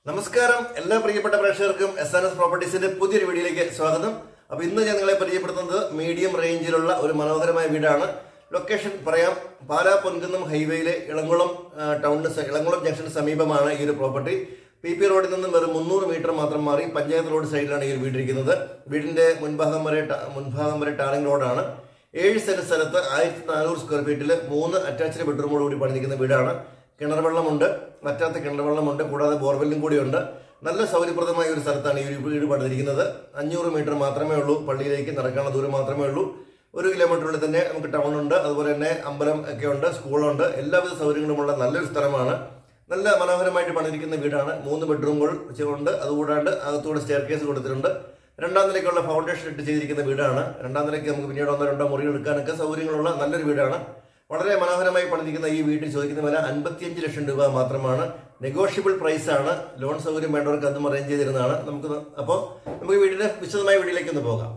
നമസ്കാരം എല്ലാ പ്രിയപ്പെട്ട പ്രേക്ഷകർക്കും എസ് എൻ എസ് പ്രോപ്പർട്ടീസിന്റെ പുതിയൊരു വീഡിയോയിലേക്ക് സ്വാഗതം അപ്പൊ ഇന്ന് ഞാൻ നിങ്ങളെ പരിചയപ്പെടുത്തുന്നത് മീഡിയം റേഞ്ചിലുള്ള ഒരു മനോഹരമായ വീടാണ് ലൊക്കേഷൻ പറയാം പാലാ പൊൻകുന്നം ഹൈവേയിലെ ഇളങ്കുളം ആ, ടൗണിന് സ- ഇളങ്കുളം ജംഗ്ഷന് സമീപമാണ് ഈ ഒരു പ്രോപ്പർട്ടി പി പി റോഡിൽ നിന്നും വെറും മുന്നൂറ് മീറ്റർ മാത്രം മാറി പഞ്ചായത്ത് റോഡ് സൈഡിലാണ് ഈ ഒരു വീടിരിക്കുന്നത് വീടിന്റെ മുൻഭാഗം വരെ ട- മുൻഭാഗം വരെ ടാറിംഗ് റോഡാണ് ഏഴ് സെന്റ് സ്ഥലത്ത് ആയിരത്തി നാനൂറ് സ്ക്വയർ ഫീറ്റിൽ മൂന്ന് അറ്റാച്ച്ഡ് ബെഡ്റൂമോട് കൂടി പണിതിരിക്കുന്ന വീടാണ് കിണർ വെള്ളമുണ്ട് വറ്റാത്ത കിണർ വെള്ളമുണ്ട് കൂടാതെ ബോർവെല്ലും കൂടിയുണ്ട് നല്ല സൗകര്യപ്രദമായ ഒരു സ്ഥലത്താണ് ഈ ഒരു വീട് പണിതിരിക്കുന്നത് അഞ്ഞൂറ് മീറ്റർ മാത്രമേ ഉള്ളൂ പള്ളിയിലേക്ക് നടക്കാനുള്ള ദൂരം മാത്രമേ ഉള്ളൂ ഒരു കിലോമീറ്ററിനുള്ളിൽ തന്നെ നമുക്ക് ടൗൺ ഉണ്ട് അതുപോലെ തന്നെ അമ്പലം ഒക്കെ ഉണ്ട് സ്കൂളുണ്ട് എല്ലാവിധ സൗകര്യങ്ങളുമുള്ള നല്ലൊരു സ്ഥലമാണ് നല്ല മനോഹരമായിട്ട് പണിതിരിക്കുന്ന വീടാണ് മൂന്ന് ബെഡ്റൂമുകൾ ഉണ്ട് അതുകൂടാണ്ട് അകത്തൂടെ സ്റ്റെയർ കേസ് കൊടുത്തിട്ടുണ്ട് രണ്ടാം നിലയ്ക്കുള്ള ഫൗണ്ടേഷൻ ഇട്ട് ചെയ്തിരിക്കുന്ന വീടാണ് രണ്ടാം നിലയ്ക്ക് നമുക്ക് പിന്നീട് ഒന്നോ രണ്ടോ മുറികൾ എടുക്കാനൊക്കെ സൗകര്യങ്ങളുള്ള നല്ലൊരു വീടാണ് വളരെ മനോഹരമായി പണിതിരിക്കുന്ന ഈ വീട്ടിൽ ചോദിക്കുന്ന വില അൻപത്തിയഞ്ച് ലക്ഷം രൂപ മാത്രമാണ് നെഗോഷ്യബിൾ പ്രൈസ് ആണ് ലോൺ സൗകര്യം വേണ്ടവർക്ക് അതും അറേഞ്ച് ചെയ്തിരുന്നതാണ് നമുക്ക് അപ്പോൾ നമുക്ക് വീടിന്റെ വിശദമായ വീട്ടിലേക്ക് ഒന്ന് പോകാം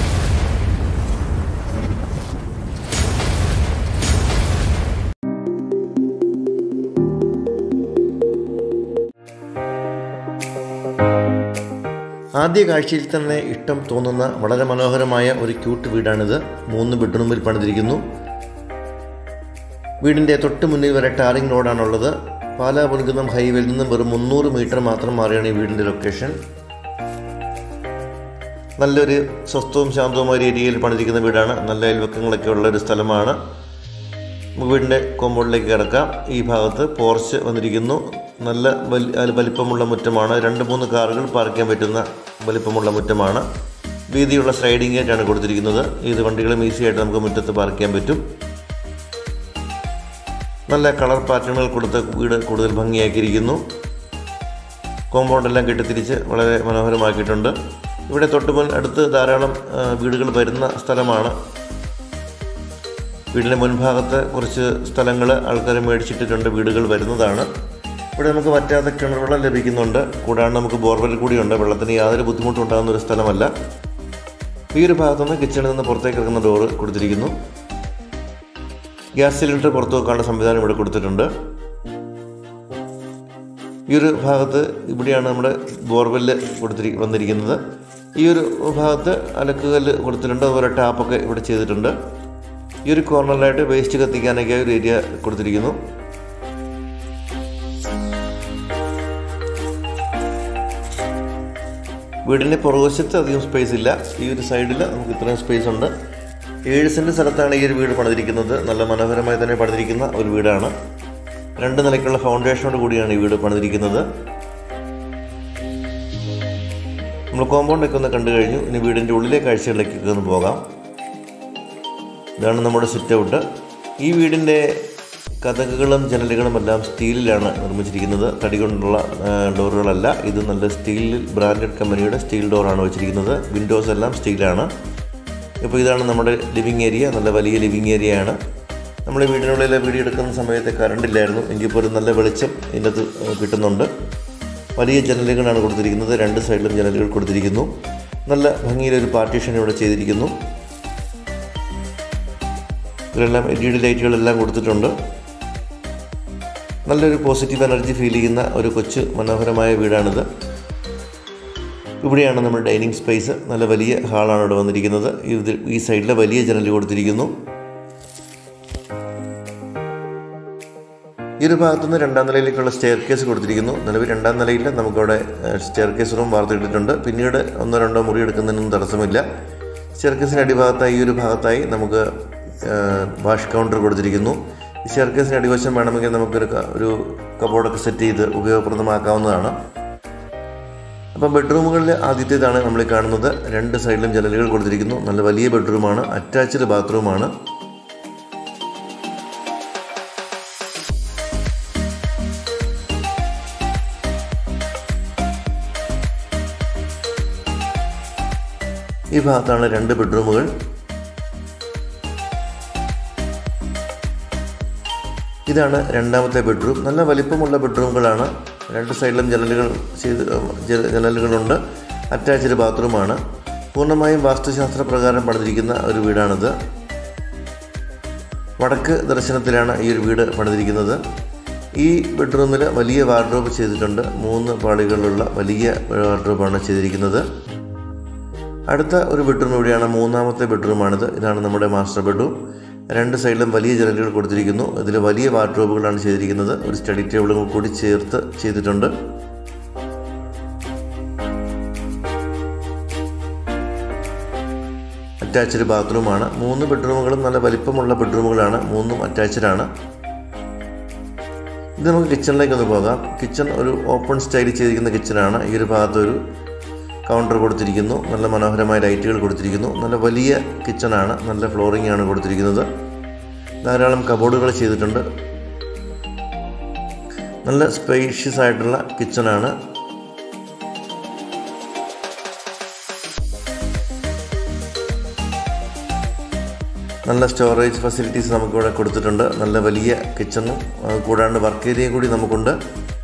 ആദ്യ കാഴ്ചയിൽ തന്നെ ഇഷ്ടം തോന്നുന്ന വളരെ മനോഹരമായ ഒരു ക്യൂട്ട് വീടാണിത് മൂന്ന് ബെഡ്റൂമിൽ പണിതിരിക്കുന്നു വീടിൻ്റെ തൊട്ട് മുന്നിൽ വരെ ടാറിംഗ് റോഡാണുള്ളത് പാലാ പൊൻകുന്നം ഹൈവേയിൽ നിന്നും വെറും മുന്നൂറ് മീറ്റർ മാത്രം മാറിയാണ് ഈ വീടിൻ്റെ ലൊക്കേഷൻ നല്ലൊരു സ്വസ്ഥവും ശാന്തവുമായ ഒരു ഏരിയയിൽ പണിതിരിക്കുന്ന വീടാണ് നല്ല അയൽവക്കങ്ങളൊക്കെ ഉള്ള ഒരു സ്ഥലമാണ് നമുക്ക് വീടിൻ്റെ കോമ്പൗണ്ടിലേക്ക് കിടക്കാം ഈ ഭാഗത്ത് പോർച്ച് വന്നിരിക്കുന്നു നല്ല വലി- അഹ് വലിപ്പമുള്ള മുറ്റമാണ് രണ്ട് മൂന്ന് കാറുകൾ പാർക്ക് ചെയ്യാൻ പറ്റുന്ന വലിപ്പമുള്ള മുറ്റമാണ് വീതിയുള്ള സ്ലൈഡിംഗ് ആയിട്ടാണ് കൊടുത്തിരിക്കുന്നത് ഇത് വണ്ടികളും ഈസി ആയിട്ട് നമുക്ക് മുറ്റത്ത് പാർക്ക് ചെയ്യാൻ പറ്റും നല്ല കളർ പാറ്റേണുകൾ കൊടുത്ത വീട് കൂടുതൽ ഭംഗിയാക്കിയിരിക്കുന്നു കോമ്പൗണ്ട് എല്ലാം കെട്ടിത്തിരിച്ച് വളരെ മനോഹരമാക്കിയിട്ടുണ്ട് ഇവിടെ തൊട്ട് മുൻ അടുത്ത് ധാരാളം ആ, വീടുകൾ വരുന്ന സ്ഥലമാണ് വീടിൻ്റെ മുൻഭാഗത്ത് കുറച്ച് സ്ഥലങ്ങൾ ആൾക്കാർ മേടിച്ചിട്ടിട്ടുണ്ട് വീടുകൾ വരുന്നതാണ് ഇവിടെ നമുക്ക് വറ്റാത്ത കിണർ വെള്ളം ലഭിക്കുന്നുണ്ട് കൂടാണ്ട് നമുക്ക് ബോർവെൽ കൂടിയുണ്ട് വെള്ളത്തിന് യാതൊരു ബുദ്ധിമുട്ടും ഉണ്ടാകുന്ന ഒരു സ്ഥലമല്ല ഈ ഒരു ഭാഗത്തുനിന്ന് കിച്ചണിൽ നിന്ന് പുറത്തേക്ക് ഇറങ്ങുന്ന ഡോറ് കൊടുത്തിരിക്കുന്നു ഗ്യാസ് സിലിണ്ടർ പുറത്തു വെക്കാനുള്ള സംവിധാനം ഇവിടെ കൊടുത്തിട്ടുണ്ട് ഈ ഒരു ഭാഗത്ത് ഇവിടെയാണ് നമ്മുടെ ബോർവെല്ല് കൊടുത്തിരി വന്നിരിക്കുന്നത് ഈ ഒരു ഭാഗത്ത് അലക്കുകല്ല് കൊടുത്തിട്ടുണ്ട് അതുപോലെ ടാപ്പൊക്കെ ഇവിടെ ചെയ്തിട്ടുണ്ട് ഈ ഒരു കോർണറിലായിട്ട് വേസ്റ്റ് കത്തിക്കാനൊക്കെ ഒരു ഏരിയ കൊടുത്തിരിക്കുന്നു വീടിൻ്റെ പുറകുവശത്ത് അധികം സ്പേസ് ഇല്ല ഈ ഒരു സൈഡിൽ നമുക്ക് ഇത്രയും സ്പേസ് ഉണ്ട് ഏഴ് സെൻറ്റ് സ്ഥലത്താണ് ഈ ഒരു വീട് പണിതിരിക്കുന്നത് നല്ല മനോഹരമായി തന്നെ പണിതിരിക്കുന്ന ഒരു വീടാണ് രണ്ട് നിലയ്ക്കുള്ള ഫൗണ്ടേഷനോട് കൂടിയാണ് ഈ വീട് പണിതിരിക്കുന്നത് നമ്മൾ കോമ്പൗണ്ടൊക്കെ ഒന്ന് കണ്ടു കഴിഞ്ഞു ഇനി വീടിൻ്റെ ഉള്ളിലെ കാഴ്ചകളിലേക്കൊക്കെ ഒന്ന് പോകാം ഇതാണ് നമ്മുടെ സിറ്റ് ഔട്ട് ഈ വീടിൻ്റെ കഥകുകളും ജനലുകളും എല്ലാം സ്റ്റീലിലാണ് നിർമ്മിച്ചിരിക്കുന്നത് തടി കൊണ്ടുള്ള ആ, ഡോറുകളല്ല ഇത് നല്ല സ്റ്റീൽ ബ്രാൻഡഡ് കമ്പനിയുടെ സ്റ്റീൽ ഡോറാണ് വെച്ചിരിക്കുന്നത് വിൻഡോസ് എല്ലാം സ്റ്റീലാണ് ഇപ്പോൾ ഇതാണ് നമ്മുടെ ലിവിങ് ഏരിയ നല്ല വലിയ ലിവിങ് ഏരിയയാണ് നമ്മൾ വീടിനുള്ളിലെ വീഡിയോ എടുക്കുന്ന സമയത്ത് കറണ്ട് ഇല്ലായിരുന്നു എങ്കിൽ പോലും നല്ല വെളിച്ചം ഇതിനകത്ത് കിട്ടുന്നുണ്ട് വലിയ ജനലുകളാണ് കൊടുത്തിരിക്കുന്നത് രണ്ട് സൈഡിലും ജനലുകൾ കൊടുത്തിരിക്കുന്നു നല്ല ഭംഗിയിലൊരു പാർട്ടീഷൻ ഇവിടെ ചെയ്തിരിക്കുന്നു ഇതിലെല്ലാം എൽ ഇ ഡി ലൈറ്റുകളെല്ലാം കൊടുത്തിട്ടുണ്ട് നല്ലൊരു പോസിറ്റീവ് എനർജി ഫീൽ ചെയ്യുന്ന ഒരു കൊച്ചു മനോഹരമായ വീടാണിത് ഇവിടെയാണ് നമ്മുടെ ഡൈനിങ് സ്പേസ് നല്ല വലിയ ഹാളാണ് ഇവിടെ വന്നിരിക്കുന്നത് ഇത് ഈ സൈഡിൽ വലിയ ജനൽ കൊടുത്തിരിക്കുന്നു ഈ ഒരു ഭാഗത്തുനിന്ന് രണ്ടാം നിലയിലേക്കുള്ള സ്റ്റെയർ കേസ് കൊടുത്തിരിക്കുന്നു നിലവിൽ രണ്ടാം നിലയിൽ നമുക്കവിടെ സ്റ്റെയർ കേസ് റൂം വാർത്തിട്ടിട്ടുണ്ട് പിന്നീട് ഒന്നോ രണ്ടോ മുറി എടുക്കുന്നതിനൊന്നും തടസ്സമില്ല സ്റ്റെയർ കേസിന് അടിഭാഗത്തായി ഈ ഒരു ഭാഗത്തായി നമുക്ക് വാഷ് കൗണ്ടർ കൊടുത്തിരിക്കുന്നു ഈ സ്റ്റെയർ കേസിന് അടിവശം വേണമെങ്കിൽ നമുക്കൊരു ക- ഒരു കബോർഡൊക്കെ സെറ്റ് ചെയ്ത് ഉപയോഗപ്രദമാക്കാവുന്നതാണ് അപ്പം ബെഡ്റൂമുകളിൽ ആദ്യത്തേതാണ് നമ്മൾ ഈ കാണുന്നത് രണ്ട് സൈഡിലും ജനലുകൾ കൊടുത്തിരിക്കുന്നു നല്ല വലിയ ബെഡ്റൂമാണ് അറ്റാച്ച്ഡ് ബാത്റൂമാണ് ഈ ഭാഗത്താണ് രണ്ട് ബെഡ്റൂമുകൾ ഇതാണ് രണ്ടാമത്തെ ബെഡ്റൂം നല്ല വലിപ്പമുള്ള ബെഡ്റൂമുകളാണ് രണ്ട് സൈഡിലും ജനലുകൾ ചെയ്ത് ജ- ജനലുകളുണ്ട് അറ്റാച്ച്ഡ് ബാത്റൂമാണ് പൂർണ്ണമായും വാസ്തുശാസ്ത്ര പ്രകാരം പണിതിരിക്കുന്ന ഒരു വീടാണിത് വടക്ക് ദർശനത്തിലാണ് ഈ ഒരു വീട് പണിതിരിക്കുന്നത് ഈ ബെഡ്റൂമിൽ വലിയ വാർഡ്രോബ് ചെയ്തിട്ടുണ്ട് മൂന്ന് പാളികളുള്ള വലിയ വാർഡ്രോബാണ് ചെയ്തിരിക്കുന്നത് അടുത്ത ഒരു ബെഡ്റൂം ഇവിടെയാണ് മൂന്നാമത്തെ ബെഡ്റൂമാണിത് ഇതാണ് നമ്മുടെ മാസ്റ്റർ ബെഡ്റൂം രണ്ട് സൈഡിലും വലിയ ജനലുകൾ കൊടുത്തിരിക്കുന്നു ഇതിൽ വലിയ വാർഡ്രോബുകളാണ് ചെയ്തിരിക്കുന്നത് ഒരു സ്റ്റഡി ടേബിളും കൂടി ചേർത്ത് ചെയ്തിട്ടുണ്ട് അറ്റാച്ച്ഡ് ബാത്റൂമാണ് മൂന്ന് ബെഡ്റൂമുകളും നല്ല വലിപ്പമുള്ള ബെഡ്റൂമുകളാണ് മൂന്നും അറ്റാച്ച്ഡ് ആണ് ഇത് നമുക്ക് കിച്ചണിലേക്ക് ഒന്ന് പോകാം കിച്ചൺ ഒരു ഓപ്പൺ സ്റ്റൈലിൽ ചെയ്തിരിക്കുന്ന കിച്ചണാണ് ഈ ഒരു ഭാഗത്ത് ഒരു കൗണ്ടർ കൊടുത്തിരിക്കുന്നു നല്ല മനോഹരമായ ലൈറ്റുകൾ കൊടുത്തിരിക്കുന്നു നല്ല വലിയ കിച്ചണാണ് നല്ല ഫ്ലോറിംഗ് ആണ് കൊടുത്തിരിക്കുന്നത് ധാരാളം കബോർഡുകൾ ചെയ്തിട്ടുണ്ട് നല്ല സ്പേഷ്യസ് ആയിട്ടുള്ള കിച്ചണാണ് നല്ല സ്റ്റോറേജ് ഫെസിലിറ്റീസ് നമുക്കിവിടെ കൊടുത്തിട്ടുണ്ട് നല്ല വലിയ കിച്ചണും കൂടാണ്ട് വർക്ക് ഏരിയയും കൂടി നമുക്കുണ്ട്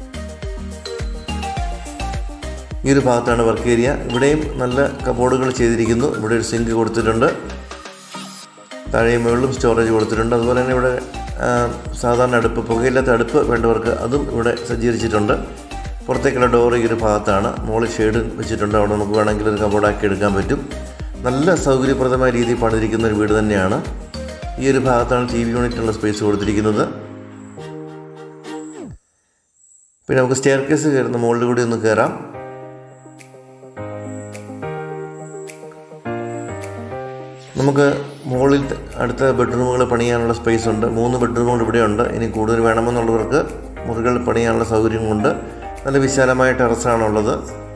ഈ ഒരു ഭാഗത്താണ് വർക്ക് ഏരിയ ഇവിടെയും നല്ല കബോർഡുകൾ ചെയ്തിരിക്കുന്നു ഇവിടെ ഒരു സിങ്ക് കൊടുത്തിട്ടുണ്ട് താഴെയും മുകളിലും സ്റ്റോറേജ് കൊടുത്തിട്ടുണ്ട് അതുപോലെ തന്നെ ഇവിടെ സാധാരണ അടുപ്പ് പുകയില്ലാത്ത അടുപ്പ് വേണ്ടവർക്ക് അതും ഇവിടെ സജ്ജീകരിച്ചിട്ടുണ്ട് പുറത്തേക്കുള്ള ഡോർ ഈ ഒരു ഭാഗത്താണ് മുകളിൽ ഷെയ്ഡ് വെച്ചിട്ടുണ്ട് അവിടെ നമുക്ക് വേണമെങ്കിൽ ഒരു കബോർഡാക്കി എടുക്കാൻ പറ്റും നല്ല സൗകര്യപ്രദമായ രീതിയിൽ പണിതിരിക്കുന്ന ഒരു വീട് തന്നെയാണ് ഈ ഒരു ഭാഗത്താണ് ടി വി യൂണിറ്റുള്ള സ്പേസ് കൊടുത്തിരിക്കുന്നത് പിന്നെ നമുക്ക് സ്റ്റെയർ കേസ് കയറുന്ന മുകളിൽ കൂടി ഒന്ന് കയറാം നമുക്ക് മുകളിൽ അടുത്ത ബെഡ്റൂമുകൾ പണിയാനുള്ള സ്പേസ് ഉണ്ട് മൂന്ന് ബെഡ്റൂമുകൾ ഇവിടെയുണ്ട് ഇനി കൂടുതൽ വേണമെന്നുള്ളവർക്ക് മുറികൾ പണിയാനുള്ള സൗകര്യമുണ്ട് നല്ല വിശാലമായ ടെറസാണുള്ളത്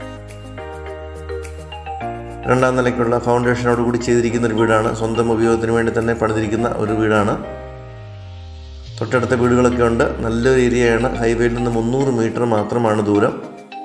രണ്ടാം നിലയ്ക്കുള്ള ഫൗണ്ടേഷനോട് കൂടി ചെയ്തിരിക്കുന്ന ഒരു വീടാണ് സ്വന്തം ഉപയോഗത്തിന് വേണ്ടി തന്നെ പണിതിരിക്കുന്ന ഒരു വീടാണ് തൊട്ടടുത്ത വീടുകളൊക്കെ ഉണ്ട് നല്ലൊരു ഏരിയയാണ് ഹൈവേയിൽ നിന്ന് മുന്നൂറ് മീറ്റർ മാത്രമാണ് ദൂരം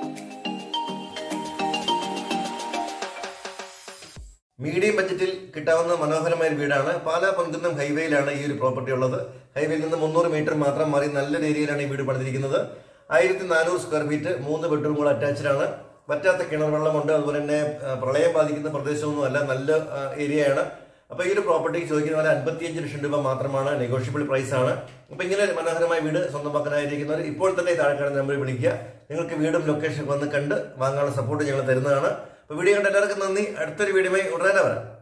മീഡിയം ബജറ്റിൽ കിട്ടാവുന്ന മനോഹരമായ ഒരു വീടാണ് പാലാ പൊൻകുന്നം ഹൈവേയിലാണ് ഈ ഒരു പ്രോപ്പർട്ടി ഉള്ളത് ഹൈവേയിൽ നിന്ന് മുന്നൂറ് മീറ്റർ മാത്രം മാറി നല്ലൊരു ഏരിയയിലാണ് ഈ വീട് പണിതിരിക്കുന്നത് ആയിരത്തി നാനൂറ് സ്ക്വയർ ഫീറ്റ് മൂന്ന് ബെഡ്റൂമുകൾ അറ്റാച്ച്ഡ് ആണ് പറ്റാത്ത കിണർ വെള്ളമുണ്ട് അതുപോലെ തന്നെ പ്രളയം ബാധിക്കുന്ന പ്രദേശമൊന്നും അല്ല നല്ല ഏരിയയാണ് അപ്പോൾ ഈ ഒരു പ്രോപ്പർട്ടിക്ക് ചോദിക്കുന്ന പോലെ അൻപത്തിയഞ്ച് ലക്ഷം രൂപ മാത്രമാണ് നെഗോഷ്യബിൾ പ്രൈസ് ആണ് അപ്പോൾ ഇങ്ങനെ മനോഹരമായ വീട് സ്വന്തമാക്കാനായിരിക്കുന്നവർ ഇപ്പോൾ തന്നെ താഴെ കാണുന്ന നമ്പറിൽ വിളിക്കുക നിങ്ങൾക്ക് വീടും ലൊക്കേഷൻ വന്ന് കണ്ട് വാങ്ങാനുള്ള സപ്പോർട്ട് ഞങ്ങൾ തരുന്നതാണ് അപ്പോൾ വീഡിയോ കണ്ട എല്ലാവർക്കും നന്ദി അടുത്തൊരു വീഡിയോയുമായി ഉടനെ വരാം